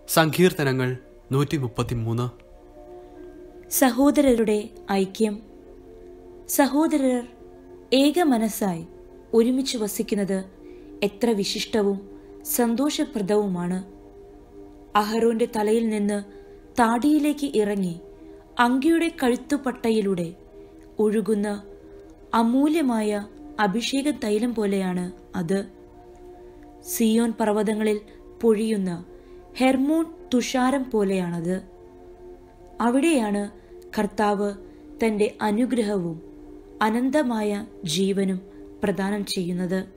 സങ്കീർത്തനങ്ങൾ നൂറ്റി മുപ്പത്തിമൂന്ന് സഹോദരരുടെ ഐക്യം സഹോദരർ ഏക മനസ്സായി ഒരുമിച്ച് വസിക്കുന്നത് എത്ര വിശിഷ്ടവും സന്തോഷപ്രദവുമാണ് അഹരോന്റെ തലയിൽ നിന്ന് താടിയിലേക്ക് ഇറങ്ങി അങ്കിയുടെ കഴുത്തുപട്ടയിലൂടെ ഒഴുകുന്ന അമൂല്യമായ അഭിഷേക തൈലം പോലെയാണ് അത് സിയോൻ പർവ്വതങ്ങളിൽ പൊഴിയുന്ന ഹെർമോൺ തുഷാരം പോലെയാണത് അവിടെയാണ് കർത്താവ് തന്റെ അനുഗ്രഹവും അനന്തമായ ജീവനും പ്രദാനം ചെയ്യുന്നത്